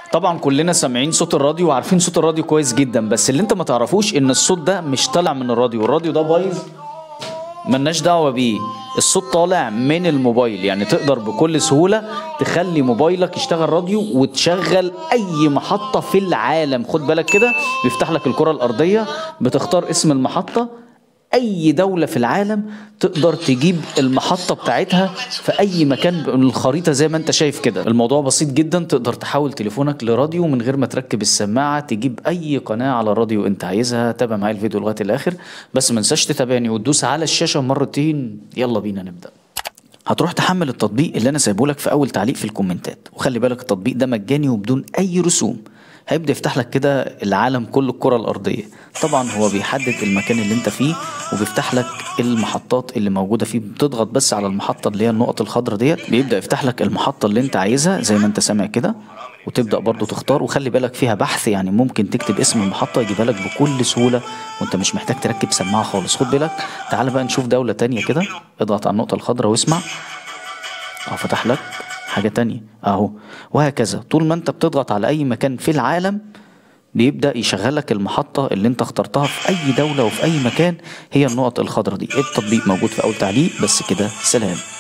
طبعا كلنا سامعين صوت الراديو وعارفين صوت الراديو كويس جدا بس اللي انت ما تعرفوش ان الصوت ده مش طالع من الراديو الراديو ده بايظ ملناش دعوة بيه الصوت طالع من الموبايل يعني تقدر بكل سهولة تخلي موبايلك يشتغل راديو وتشغل أي محطة في العالم خد بالك كده بيفتح لك الكرة الأرضية بتختار اسم المحطة أي دولة في العالم تقدر تجيب المحطة بتاعتها في أي مكان من الخريطة زي ما أنت شايف كده الموضوع بسيط جدا تقدر تحول تليفونك لراديو من غير ما تركب السماعة تجيب أي قناة على الراديو أنت عايزها تابع معايا الفيديو لغاية الآخر بس ما تنساش تتابعني وتدوس على الشاشة مرتين يلا بينا نبدأ هتروح تحمل التطبيق اللي انا سايبه لك في اول تعليق في الكومنتات وخلي بالك التطبيق ده مجاني وبدون اي رسوم هيبدا يفتح لك كده العالم كله الكره الارضيه طبعا هو بيحدد المكان اللي انت فيه وبيفتح لك المحطات اللي موجوده فيه بتضغط بس على المحطه اللي هي النقط الخضراء ديت بيبدا يفتح لك المحطه اللي انت عايزها زي ما انت سامع كده وتبدا برضو تختار وخلي بالك فيها بحث يعني ممكن تكتب اسم المحطه يجيبها لك بكل سهوله وانت مش محتاج تركب سماعه خالص خد بالك تعال بقى نشوف دوله تانية كده اضغط على النقطه الخضراء واسمع اهو فتح لك حاجة تانية اهو وهكذا طول ما انت بتضغط على اي مكان في العالم بيبدأ يشغلك المحطة اللي انت اخترتها في اي دولة وفي اي مكان هي النقط الخضراء دي التطبيق موجود في اول تعليق بس كده سلام